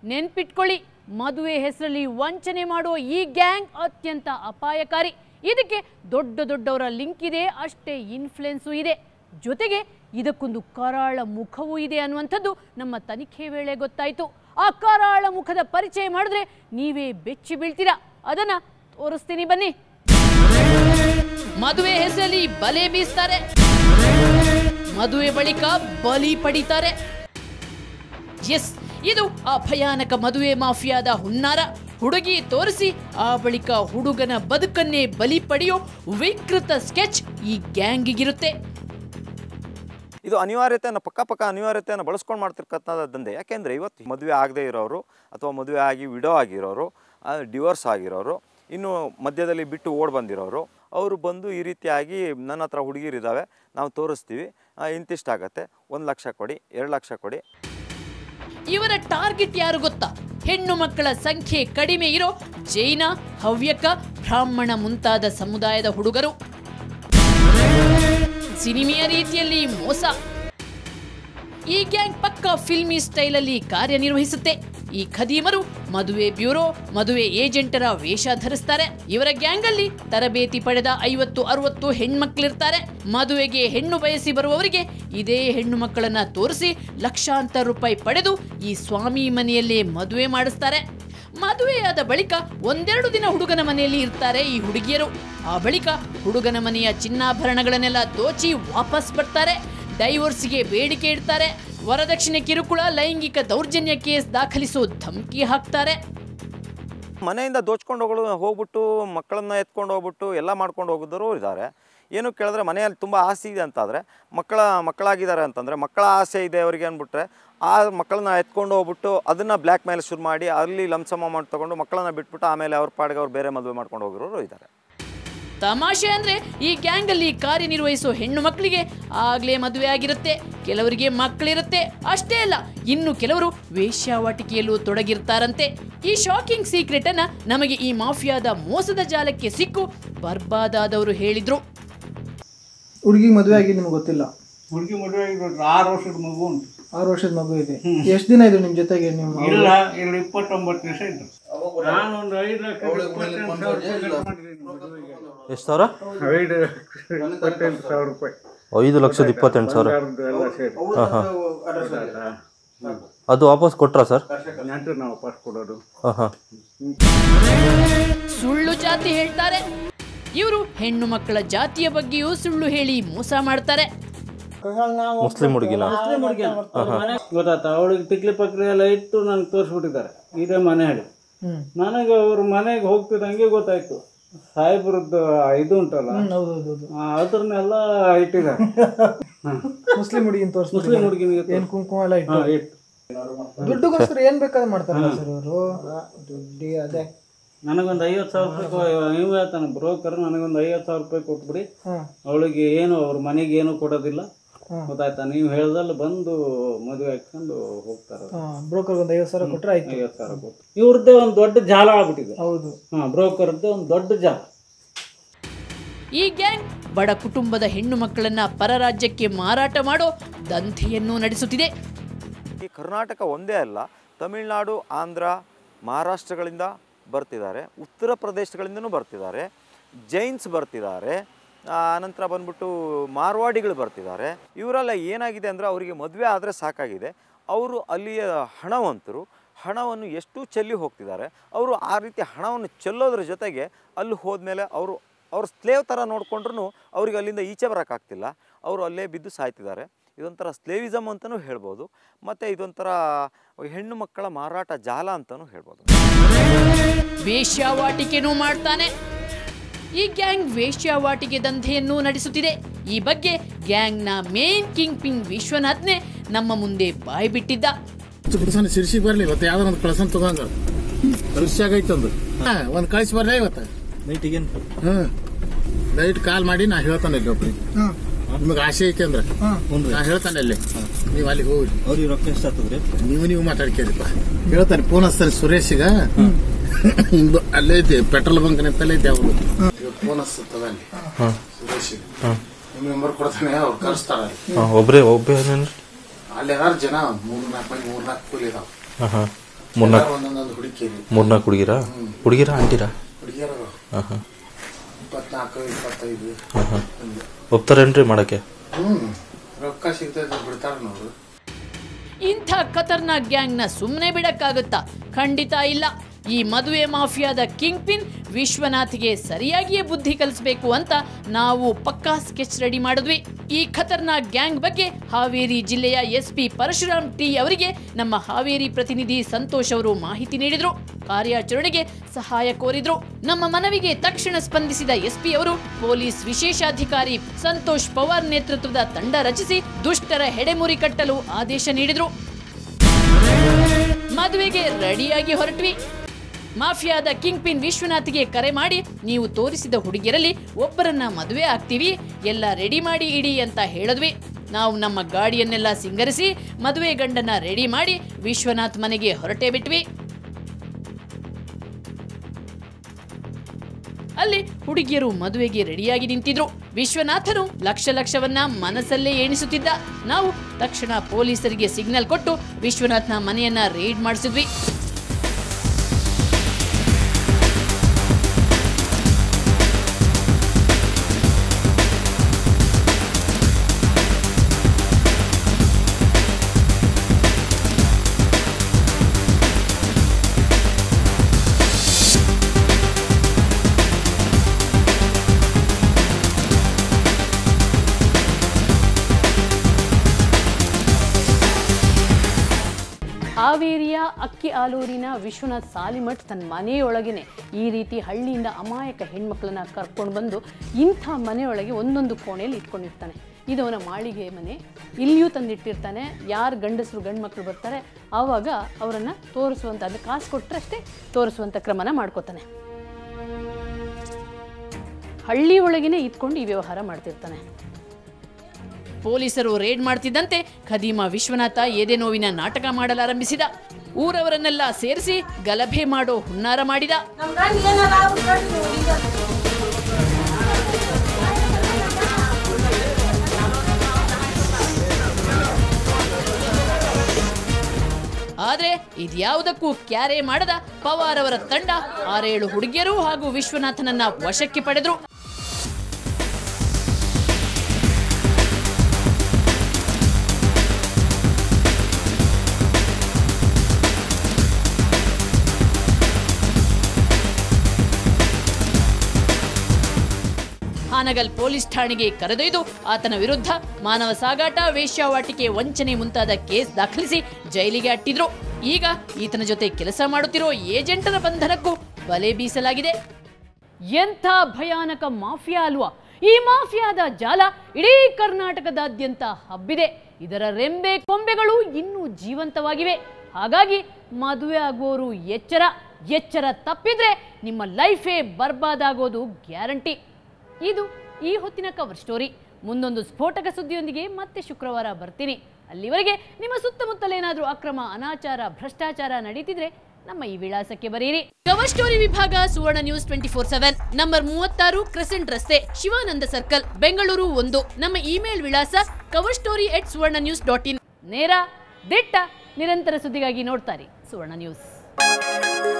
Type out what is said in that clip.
ನೆನ್ಪಿಟ್ಕೊಳ್ಳಿ ಮದುವೆ ಹೆಸರಲ್ಲಿ ವಂಚನೆ ಮಾಡುವ ಈ ಗ್ಯಾಂಗ್ ಅತ್ಯಂತ ಅಪಾಯಕಾರಿ ಇದಕ್ಕೆ ದೊಡ್ಡ ದೊಡ್ಡವರ ಲಿಂಕ್ ಇದೆ ಅಷ್ಟೇ ಇನ್ಫ್ಲುಯೆನ್ಸು ಇದೆ ಜೊತೆಗೆ ಇದಕ್ಕೊಂದು ಕರಾಳ ಮುಖವೂ ಇದೆ ಅನ್ನುವಂಥದ್ದು ನಮ್ಮ ತನಿಖೆ ವೇಳೆ ಗೊತ್ತಾಯಿತು ಆ ಕರಾಳ ಮುಖದ ಪರಿಚಯ ಮಾಡಿದ್ರೆ ನೀವೇ ಬೆಚ್ಚಿ ಬೀಳ್ತೀರಾ ಅದನ್ನ ತೋರಿಸ್ತೀನಿ ಬನ್ನಿ ಮದುವೆ ಹೆಸರಲ್ಲಿ ಬಲೆ ಬೀಸ್ತಾರೆ ಮದುವೆ ಬಳಿಕ ಬಲಿ ಪಡಿತಾರೆ ಎಸ್ ಇದು ಆ ಭಯಾನಕ ಮದುವೆ ಮಾಫಿಯಾದ ಹುನ್ನಾರ ಹುಡುಗಿ ತೋರಿಸಿ ಆ ಬಳಿಕ ಹುಡುಗನ ಬದುಕನ್ನೇ ಬಲಿ ಪಡೆಯೋ ವಿಕೃತ ಸ್ಕೆಚ್ ಈ ಗ್ಯಾಂಗಿಗಿರುತ್ತೆ ಇದು ಅನಿವಾರ್ಯತೆಯನ್ನು ಪಕ್ಕ ಪಕ್ಕ ಅನಿವಾರ್ಯತೆಯನ್ನು ಬಳಸ್ಕೊಂಡು ಮಾಡ್ತಿರ್ತಕ್ಕಂಥ ದಂಧೆ ಯಾಕೆಂದರೆ ಇವತ್ತು ಮದುವೆ ಆಗದೇ ಇರೋರು ಅಥವಾ ಮದುವೆ ಆಗಿ ವಿಡೋ ಆಗಿರೋರು ಡಿವೋರ್ಸ್ ಆಗಿರೋರು ಇನ್ನು ಮಧ್ಯದಲ್ಲಿ ಬಿಟ್ಟು ಓಡ್ ಬಂದಿರೋರು ಅವರು ಬಂದು ಈ ರೀತಿಯಾಗಿ ನನ್ನ ಹತ್ರ ಹುಡುಗಿರಿದ್ದಾವೆ ನಾವು ತೋರಿಸ್ತೀವಿ ಆ, ಇಂತಿಷ್ಟಾಗತ್ತೆ ಒಂದು ಲಕ್ಷ ಕೊಡಿ ಎರಡು ಲಕ್ಷ ಕೊಡಿ ಇವರ ಟಾರ್ಗೆಟ್ ಯಾರು ಗೊತ್ತಾ ಹೆಣ್ಣು ಮಕ್ಕಳ ಸಂಖ್ಯೆ ಕಡಿಮೆ ಇರೋ ಜೈನ ಹವ್ಯಕ ಬ್ರಾಹ್ಮಣ ಮುಂತಾದ ಸಮುದಾಯದ ಹುಡುಗರು ಸಿನಿಮೆಯ ರೀತಿಯಲ್ಲಿ ಮೋಸ ಈ ಗ್ಯಾಂಗ್ ಪಕ್ಕ ಫಿಲ್ಮಿ ಸ್ಟೈಲಲ್ಲಿ ಕಾರ್ಯನಿರ್ವಹಿಸುತ್ತೆ ಈ ಖದೀಮರು ಮದುವೆ ಬ್ಯೂರೋ ಮದುವೆ ಏಜೆಂಟರ ವೇಷ ಧರಿಸ್ತಾರೆ ಇವರ ಗ್ಯಾಂಗ್ ಅಲ್ಲಿ ತರಬೇತಿ ಪಡೆದ ಐವತ್ತು ಅರವತ್ತು ಹೆಣ್ಮಕ್ಳಿರ್ತಾರೆ ಮದುವೆಗೆ ಹೆಣ್ಣು ಬಯಸಿ ಬರುವವರಿಗೆ ಇದೇ ಹೆಣ್ಣು ಮಕ್ಕಳನ್ನ ತೋರಿಸಿ ಲಕ್ಷಾಂತರ ರೂಪಾಯಿ ಪಡೆದು ಈ ಸ್ವಾಮಿ ಮನೆಯಲ್ಲೇ ಮದುವೆ ಮಾಡಿಸ್ತಾರೆ ಮದುವೆಯಾದ ಬಳಿಕ ಒಂದೆರಡು ದಿನ ಹುಡುಗನ ಮನೆಯಲ್ಲಿ ಇರ್ತಾರೆ ಈ ಹುಡುಗಿಯರು ಆ ಬಳಿಕ ಹುಡುಗನ ಮನೆಯ ಚಿನ್ನಾಭರಣಗಳನ್ನೆಲ್ಲ ದೋಚಿ ವಾಪಸ್ ಬರ್ತಾರೆ ಡೈವೋರ್ಸ್ಗೆ ಬೇಡಿಕೆ ಇಡ್ತಾರೆ ವರದಕ್ಷಿಣೆ ಕಿರುಕುಳ ಲೈಂಗಿಕ ದೌರ್ಜನ್ಯ ಕೇಸ್ ದಾಖಲಿಸೋ ಧಮಕಿ ಹಾಕ್ತಾರೆ ಮನೆಯಿಂದ ದೋಚ್ಕೊಂಡು ಹೋಗಲು ಹೋಗ್ಬಿಟ್ಟು ಮಕ್ಕಳನ್ನ ಎತ್ಕೊಂಡು ಹೋಗ್ಬಿಟ್ಟು ಎಲ್ಲ ಮಾಡ್ಕೊಂಡು ಹೋಗಿದ್ರು ಇದ್ದಾರೆ ಏನು ಕೇಳಿದ್ರೆ ಮನೆಯಲ್ಲಿ ತುಂಬ ಆಸೆ ಇದೆ ಅಂತಾದರೆ ಮಕ್ಕಳ ಮಕ್ಕಳಾಗಿದ್ದಾರೆ ಅಂತಂದರೆ ಮಕ್ಕಳ ಆಸೆ ಇದೆ ಅವರಿಗೆ ಅಂದ್ಬಿಟ್ರೆ ಆ ಮಕ್ಕಳನ್ನ ಎತ್ಕೊಂಡು ಹೋಗ್ಬಿಟ್ಟು ಅದನ್ನು ಬ್ಲ್ಯಾಕ್ ಮೇಲ್ ಶುರು ಮಾಡಿ ಅಲ್ಲಿ ಲಂಸಮ ಮಾಡಿ ತೊಗೊಂಡು ಮಕ್ಕಳನ್ನ ಬಿಟ್ಬಿಟ್ಟು ಆಮೇಲೆ ಅವ್ರ ಪಾಡಿಗೆ ಅವ್ರು ಬೇರೆ ಮದುವೆ ಮಾಡ್ಕೊಂಡು ಹೋಗಿರೋರು ಇದ್ದಾರೆ ತಮಾಷೆ ಅಂದ್ರೆ ಈ ಗ್ಯಾಂಗ್ ಅಲ್ಲಿ ಕಾರ್ಯನಿರ್ವಹಿಸೋ ಹೆಣ್ಣು ಮಕ್ಕಳಿಗೆ ಆಗ್ಲೇ ಮದುವೆ ಆಗಿರುತ್ತೆ ಕೆಲವರಿಗೆ ಮಕ್ಕಳಿರುತ್ತೆ ಅಷ್ಟೇ ಅಲ್ಲ ಇನ್ನು ಕೆಲವರು ವೇಶ್ಯಾವಾಟಿಕೆಯಲ್ಲೂ ತೊಡಗಿರ್ತಾರಂತೆ ಈ ಶಾಕಿಂಗ್ ಸೀಕ್ರೆಟ್ ಅನ್ನ ನಮಗೆ ಈ ಮಾಫಿಯಾದ ಮೋಸದ ಜಾಲಕ್ಕೆ ಸಿಕ್ಕು ಬರ್ಬಾದಾದವರು ಹೇಳಿದ್ರು ಹುಡುಗಿ ಮದುವೆ ಆಗಿ ನಿಮ್ಗೆ ಗೊತ್ತಿಲ್ಲ ಹುಡುಗಿ ಮದುವೆ ಆಗಿರೋದು ಆರು ವರ್ಷದ ಮಗು ಉಂಟು ಆರು ವರ್ಷದ ಮಗು ಇದೆ ಎಷ್ಟು ದಿನ ಇದ್ರು ನಿಮ್ಮ ಜೊತೆಗೆ ನಿಮ್ಮ ಇಲ್ಲ ಇಲ್ಲಿ ಇಪ್ಪತ್ತೊಂಬತ್ತು ದಿವಸ ಇದ್ದು ನಾನು ಒಂದು ಐದು ಲಕ್ಷ ಇಪ್ಪತ್ತೆಂಟು ಸಾವಿರ ರೂಪಾಯಿ ಖರ್ಚು ಮಾಡಿದ್ದೀನಿ ಮದುವೆಗೆ. ಎಷ್ಟು ಸಾವಿರ ಐದು ಲಕ್ಷ ಇಪ್ಪತ್ತೆಂಟು ಸಾವಿರ ರೂಪಾಯಿ ಐದು ಲಕ್ಷದ ಇಪ್ಪತ್ತೆಂಟು ಸಾವಿರ ಬಂಗಾರದ್ದು ಎಲ್ಲ ಸೇರಿ ಹಾಂ ಹಾಂ ಹೌದಾ? ಅದು ವಾಪಸ್ ಕೊಟ್ರಾ ಸರ್ ನಂತರ ನಾವು ಪಾಸ್ ಕೊಡೋದು ಹಾಂ ಹಾಂ ಸುಳ್ಳು ಜಾತಿ ಹೇಳ್ತಾರೆ ಇವರು ಹೆಣ್ಣು ಮಕ್ಕಳ ಜಾತಿಯ ಬಗ್ಗೆಯೂ ಸುಳ್ಳು ಹೇಳಿ ಮೋಸ ಮಾಡ್ತಾರೆ ಮುಸ್ಲಿಂ ಹುಡುಗಿನ ಗೊತ್ತಾಯ್ತಾ ಅವಳಿಗೆ ಟಿಕ್ಲಿ ಪಕ್ಲಿ ಎಲ್ಲ ಇಟ್ಟು ನನಗೆ ತೋರಿಸ್ಬಿಟ್ಟಿದ್ದಾರೆ ಇದೇ ಮನೆ ಹೇಳಿ ಹ್ಮ್ ನನಗೆ ಅವ್ರ ಮನೆಗೆ ಹೋಗ್ತಿದ್ದಂಗೆ ಗೊತ್ತಾಯ್ತು ಸಾಹೇಬ್ರದ್ದು ಇದು ಉಂಟಲ್ಲ ಹೌದು ಹೌದು ಹೌದು ಆ, ಅದ್ರನ್ನೆಲ್ಲ ಇಟ್ಟಿದ್ದಾರೆ ಮುಸ್ಲಿಂ ಹುಡುಗಿನ ತೋರಿಸ್ತಾರೆ ಮುಸ್ಲಿಂ ಹುಡುಗಿನಿಗೆ ಏನ್ ಕುಂಕುಮ ಎಲ್ಲ ಇಟ್ಟು ಹಾ, ಇಟ್ಟು ದುಡ್ಡುಗೋಸ್ಕರ ಏನ್ ಬೇಕಾದ್ರೂ ಮಾಡ್ತಾರಲ್ಲ ಸರ್ ಇವರು ದುಡ್ಡಿ ಅದೇ ನನಗೊಂದು ಐವತ್ತು ಸಾವಿರ ರೂಪಾಯಿ ನೀವು ಹೇಳ್ತಾನೆ ಬ್ರೋಕರ್ ನನಗೊಂದು ಐವತ್ತು ಸಾವಿರ ರೂಪಾಯಿ ಕೊಟ್ಬಿಡಿ ಹಾ ಅವಳಿಗೆ ಏನು ಅವ್ರ ಮನೆಗೆ ಏನು ಕೊಡೋದಿಲ್ಲ ಹಾ. ಗೊತ್ತಾಯ್ತಾ ನೀವು ಹೇಳ್ದಲ್ಲಿ ಬಂದು ಮದುವೆ ಹಾಕೊಂಡು ಹೋಗ್ತಾರೆ ಹಾ ಬ್ರೋಕರ್ ಒಂದು ಐವತ್ತು ಸಾವಿರ ಕೊಟ್ರೆ ಆಯ್ತು ಐವತ್ತು ಸಾವಿರ ಕೊಟ್ಟು ಇವ್ರದ್ದೇ ಒಂದು ದೊಡ್ಡ ಜಾಲ ಆಗ್ಬಿಟ್ಟಿದೆ ಹೌದು ಹಾಂ ಬ್ರೋಕರ್ದೇ ಒಂದು ದೊಡ್ಡ ಜಾಲ ಈ ಗ್ಯಾಂಗ್ ಬಡ ಕುಟುಂಬದ ಹೆಣ್ಣು ಮಕ್ಕಳನ್ನ ಪರ ರಾಜ್ಯಕ್ಕೆ ಮಾರಾಟ ಮಾಡೋ ದಂಧೆಯನ್ನು ನಡೆಸುತ್ತಿದೆ ಈ ಕರ್ನಾಟಕ ಒಂದೇ ಅಲ್ಲ ತಮಿಳುನಾಡು ಆಂಧ್ರ ಮಹಾರಾಷ್ಟ್ರಗಳಿಂದ ಬರ್ತಿದ್ದಾರೆ ಉತ್ತರ ಪ್ರದೇಶಗಳಿಂದನೂ ಬರ್ತಿದ್ದಾರೆ ಜೈನ್ಸ್ ಬರ್ತಿದ್ದಾರೆ ಆ, ಅನಂತರ ಬಂದ್ಬಿಟ್ಟು ಮಾರ್ವಾಡಿಗಳು ಬರ್ತಿದ್ದಾರೆ ಇವರೆಲ್ಲ ಏನಾಗಿದೆ ಅಂದರೆ ಅವರಿಗೆ ಮದುವೆ ಆದರೆ ಸಾಕಾಗಿದೆ ಅವರು ಅಲ್ಲಿಯ ಹಣವಂತರು ಹಣವನ್ನು ಎಷ್ಟು ಚೆಲ್ಲಿ ಹೋಗ್ತಿದ್ದಾರೆ ಅವರು ಆ ರೀತಿ ಹಣವನ್ನು ಚೆಲ್ಲೋದ್ರ ಜೊತೆಗೆ ಅಲ್ಲಿ ಹೋದ್ಮೇಲೆ ಅವರು ಅವ್ರು ಸ್ಲೇವ್ ಥರ ನೋಡಿಕೊಂಡ್ರು ಅವ್ರಿಗೆ ಅಲ್ಲಿಂದ ಈಚೆ ಬರೋಕ್ಕಾಗ್ತಿಲ್ಲ ಅವರು ಅಲ್ಲೇ ಬಿದ್ದು ಸಾಯ್ತಿದ್ದಾರೆ ಇದೊಂಥರ ಸ್ಲೇವಿಸಮ್ ಅಂತಲೂ ಹೇಳ್ಬೋದು ಮತ್ತು ಇದೊಂಥರ ಹೆಣ್ಣು ಮಕ್ಕಳ ಮಾರಾಟ ಜಾಲ ಅಂತಲೂ ಹೇಳ್ಬೋದು ವೇಶ್ಯಾವಾಟಿಕೆನೂ ಮಾಡ್ತಾನೆ ಈ ಗ್ಯಾಂಗ್ ವೇಶ್ಯಾವಾಟಿಕೆ ದಂಧೆಯನ್ನು ನಡೆಸುತ್ತಿದೆ ಈ ಬಗ್ಗೆ ಗ್ಯಾಂಗ್ನ ಮೇನ್ ಕಿಂಗ್ ಪಿಂಗ್ ವಿಶ್ವನಾಥ್ನೇ ನಮ್ಮ ಮುಂದೆ ಬಾಯಿ ಬಿಟ್ಟಿದ್ದ ಕಳ್ಸನ್ ಸಿರ್ಸಿ ಬರ್ಲಿ ಇವತ್ತು ಯಾವ್ದಾರ ಒಂದು ಕಳ್ಸನ್ ತಗೊಂಡ ಸಿರ್ಸಿಯಾಗೈತೆ ಒಂದು ಒಂದು ಕಳಿಸಿ ಬರ್ಲಿ ಇವತ್ತು ಹ್ಮ್ ದಯವಿಟ್ಟು ಕಾಲ್ ಮಾಡಿ ನಾ ಹೇಳ್ತಾನೆ ಇಲ್ಲಿ ಒಬ್ರಿಗೆ ನಿಮಗೆ ಆಸೆ ಐತೆ ಅಂದ್ರೆ ನಾ ಹೇಳ್ತಾನೆ ಅಲ್ಲಿ ನೀವು ಅಲ್ಲಿ ಹೋಗಿ ಅವ್ರಿಗೆ ರೊಕ್ಕ ಎಷ್ಟು ಆಗ್ತದ್ರಿ ನೀವು ನೀವು ಮಾತಾಡ್ಕೇರಿಪ್ಪ ಹೇಳ್ತಾನೆ ಫೋನ್ ಹಚ್ತಾನೆ ಸುರೇಶಿಗ ಹಿಂದು ಅಲ್ಲೇ ಐತಿ ಪೆಟ್ರೋಲ್ ಬಂಕ್ ನಿಂತಲ್ಲೇ ಐತಿ ಅವರು ಫೋನ್ ಹಚ್ಚುತ್ತದ ಅಲ್ಲಿ ಸುರೇಶಿಗ ನಿಮ್ಮ ನಂಬರ್ ಕೊಡ್ತಾನೆ ಅವ್ರು ಕಳಿಸ್ತಾರ ಅಲ್ಲಿ. ಹಾಂ ಒಬ್ಬರೇ ಒಬ್ಬೇ ಏನೇನು ಅಲ್ಲಿ ಅದಾರ ಜನ ಮೂರ್ ನಾಲ್ಕು ಮಂದಿ ಮೂರ್ ನಾಲ್ಕು ಕೂಲಿ ಇದಾವ ಹಾಂ ಹಾಂ ಮೂರ್ನಾಲ್ಕು ಒಂದೊಂದೊಂದು ಹುಡುಕಿರಿ ಮೂರ್ನಾಲ್ಕು ಹುಡುಗಿರಾ ಹುಡುಗಿರಾ ಆಂಟಿರಾ ಹುಡುಗಿಯರ ಹಾಂ ಹಾಂ ಇಪ್ಪತ್ನಾಲ್ಕು ಇಪ್ಪತ್ತೈದು ಹಾಂ ಹಾಂ ಒಪ್ತಾರೇನ್ರಿ ಮಾಡೋಕ್ಕೆ ಹ್ಮ್ ರೊಕ್ಕ ಸಿಗ್ತೈತೆ ಬಿಡ್ತಾರ ನೋಡು ಇಂಥ ಖತರ್ನಾಕ್ ಗ್ಯಾಂಗ್ನ ಸುಮ್ಮನೆ ಬಿಡಕ್ಕಾಗುತ್ತಾ ಖಂಡಿತ ಇಲ್ಲ ಈ ಮದುವೆ ಮಾಫಿಯಾದ ಕಿಂಗ್ ಪಿನ್ ವಿಶ್ವನಾಥ್ಗೆ ಸರಿಯಾಗಿಯೇ ಬುದ್ಧಿ ಕಲಿಸಬೇಕು ಅಂತ ನಾವು ಪಕ್ಕಾ ಸ್ಕೆಚ್ ರೆಡಿ ಮಾಡಿದ್ವಿ ಈ ಖತರ್ನಾಕ್ ಗ್ಯಾಂಗ್ ಬಗ್ಗೆ ಹಾವೇರಿ ಜಿಲ್ಲೆಯ ಎಸ್ ಪಿ ಪರಶುರಾಮ್ ಟಿ ಅವರಿಗೆ ನಮ್ಮ ಹಾವೇರಿ ಪ್ರತಿನಿಧಿ ಸಂತೋಷ್ ಅವರು ಮಾಹಿತಿ ನೀಡಿದ್ರು ಕಾರ್ಯಾಚರಣೆಗೆ ಸಹಾಯ ಕೋರಿದ್ರು ನಮ್ಮ ಮನವಿಗೆ ತಕ್ಷಣ ಸ್ಪಂದಿಸಿದ ಎಸ್ಪಿ ಅವರು ಪೊಲೀಸ್ ವಿಶೇಷಾಧಿಕಾರಿ ಸಂತೋಷ್ ಪವಾರ್ ನೇತೃತ್ವದ ತಂಡ ರಚಿಸಿ ದುಷ್ಟರ ಹೆಡೆಮುರಿ ಕಟ್ಟಲು ಆದೇಶ ನೀಡಿದ್ರು ಮದುವೆಗೆ ರೆಡಿಯಾಗಿ ಹೊರಟ್ವಿ ಮಾಫಿಯಾದ ಕಿಂಗ್ ಪಿನ್ ವಿಶ್ವನಾಥ್ಗೆ ಕರೆ ಮಾಡಿ ನೀವು ತೋರಿಸಿದ ಹುಡುಗಿಯರಲ್ಲಿ ಒಬ್ಬರನ್ನ ಮದುವೆ ಆಗ್ತೀವಿ ಎಲ್ಲ ರೆಡಿ ಮಾಡಿ ಇಡಿ ಅಂತ ಹೇಳಿದ್ವಿ ನಾವು ನಮ್ಮ ಗಾಡಿಯನ್ನೆಲ್ಲ ಸಿಂಗರಿಸಿ ಮದುವೆ ಗಂಡನ ರೆಡಿ ಮಾಡಿ ವಿಶ್ವನಾಥ್ ಮನೆಗೆ ಹೊರಟೇ ಬಿಟ್ವಿ ಅಲ್ಲಿ ಹುಡುಗಿಯರು ಮದುವೆಗೆ ರೆಡಿಯಾಗಿ ನಿಂತಿದ್ರು ವಿಶ್ವನಾಥನು ಲಕ್ಷ ಲಕ್ಷವನ್ನ ಮನಸ್ಸಲ್ಲೇ ಎಣಿಸುತ್ತಿದ್ದ ನಾವು ತಕ್ಷಣ ಪೊಲೀಸರಿಗೆ ಸಿಗ್ನಲ್ ಕೊಟ್ಟು ವಿಶ್ವನಾಥ್ನ ಮನೆಯನ್ನ ರೇಡ್ ಮಾಡಿಸಿದ್ವಿ ಹಾವೇರಿಯ ಅಕ್ಕಿ ಆಲೂರಿನ ವಿಶ್ವನಾಥ್ ಸಾಲಿಮಠ್ ತನ್ನ ಮನೆಯೊಳಗೇನೆ ಈ ರೀತಿ ಹಳ್ಳಿಯಿಂದ ಅಮಾಯಕ ಹೆಣ್ಮಕ್ಳನ್ನ ಕರ್ಕೊಂಡು ಬಂದು ಇಂಥ ಮನೆಯೊಳಗೆ ಒಂದೊಂದು ಕೋಣೆಯಲ್ಲಿ ಇಟ್ಕೊಂಡಿರ್ತಾನೆ ಇದು ಅವನ ಮಾಳಿಗೆ ಮನೆ ಇಲ್ಲಿಯೂ ತಂದಿಟ್ಟಿರ್ತಾನೆ ಯಾರು ಗಂಡಸರು ಗಂಡು ಮಕ್ಕಳು ಬರ್ತಾರೆ ಆವಾಗ ಅವರನ್ನು ತೋರಿಸುವಂಥ ಅದು ಕಾಸು ಕೊಟ್ಟರಷ್ಟೇ ತೋರಿಸುವಂಥ ಕ್ರಮನ ಮಾಡ್ಕೋತಾನೆ ಹಳ್ಳಿ ಒಳಗೇನೆ ಇದ್ಕೊಂಡು ಈ ವ್ಯವಹಾರ ಮಾಡ್ತಿರ್ತಾನೆ ಪೊಲೀಸರು ರೇಡ್ ಮಾಡ್ತಿದ್ದಂತೆ ಖದೀಮ ವಿಶ್ವನಾಥ ಎದೆ ನೋವಿನ ನಾಟಕ ಮಾಡಲಾರಂಭಿಸಿದ ಊರವರನ್ನೆಲ್ಲ ಸೇರಿಸಿ ಗಲಭೆ ಮಾಡೋ ಹುನ್ನಾರ ಮಾಡಿದ ಆದ್ರೆ ಇದ್ಯಾವುದಕ್ಕೂ ಕ್ಯಾರೆ ಮಾಡದ ಪವಾರ್ ಅವರ ತಂಡ ಆರೇಳು ಹುಡುಗಿಯರು ಹಾಗೂ ವಿಶ್ವನಾಥನನ್ನ ವಶಕ್ಕೆ ಪಡೆದ್ರು ಹಾನಗಲ್ ಪೊಲೀಸ್ ಠಾಣೆಗೆ ಕರೆದೊಯ್ದು ಆತನ ವಿರುದ್ಧ ಮಾನವ ಸಾಗಾಟ ವೇಶ್ಯಾವಾಟಿಕೆ ವಂಚನೆ ಮುಂತಾದ ಕೇಸ್ ದಾಖಲಿಸಿ ಜೈಲಿಗೆ ಅಟ್ಟಿದ್ರು ಈಗ ಈತನ ಜೊತೆ ಕೆಲಸ ಮಾಡುತ್ತಿರೋ ಏಜೆಂಟರ ಬಂಧನಕ್ಕೂ ಬಲೆ ಬೀಸಲಾಗಿದೆ ಎಂಥ ಭಯಾನಕ ಮಾಫಿಯಾ ಅಲ್ವಾ ಈ ಮಾಫಿಯಾದ ಜಾಲ ಇಡೀ ಕರ್ನಾಟಕದಾದ್ಯಂತ ಹಬ್ಬಿದೆ ಇದರ ರೆಂಬೆ ಕೊಂಬೆಗಳು ಇನ್ನೂ ಜೀವಂತವಾಗಿವೆ ಹಾಗಾಗಿ ಮದುವೆ ಆಗುವವರು ಎಚ್ಚರ ಎಚ್ಚರ ತಪ್ಪಿದ್ರೆ ನಿಮ್ಮ ಲೈಫೇ ಬರ್ಬಾದಾಗೋದು ಗ್ಯಾರಂಟಿ ಇದು ಈ ಹೊತ್ತಿನ ಕವರ್ ಸ್ಟೋರಿ ಮುಂದೊಂದು ಸ್ಫೋಟಕ ಸುದ್ದಿಯೊಂದಿಗೆ ಮತ್ತೆ ಶುಕ್ರವಾರ ಬರ್ತೀನಿ ಅಲ್ಲಿವರೆಗೆ ನಿಮ್ಮ ಸುತ್ತಮುತ್ತಲೇನಾದರೂ ಅಕ್ರಮ ಅನಾಚಾರ ಭ್ರಷ್ಟಾಚಾರ ನಡೀತಿದ್ರೆ ನಮ್ಮ ಈ ವಿಳಾಸಕ್ಕೆ ಬರೆಯಿರಿ ಕವರ್ ಸ್ಟೋರಿ ವಿಭಾಗ Suvarna news twenty four seven number ಮೂವತ್ತಾರು ಕ್ರೆಸೆಂಟ್ ರಸ್ತೆ ಶಿವಾನಂದ ಸರ್ಕಲ್ ಬೆಂಗಳೂರು ಒಂದು ನಮ್ಮ ಇಮೇಲ್ ವಿಳಾಸ cover story at Suvarna news dot in ನೇರ ದಿಟ್ಟ ನಿರಂತರ ಸುದ್ದಿಗಾಗಿ ನೋಡ್ತಾರೆ ಸುವರ್ಣ ನ್ಯೂಸ್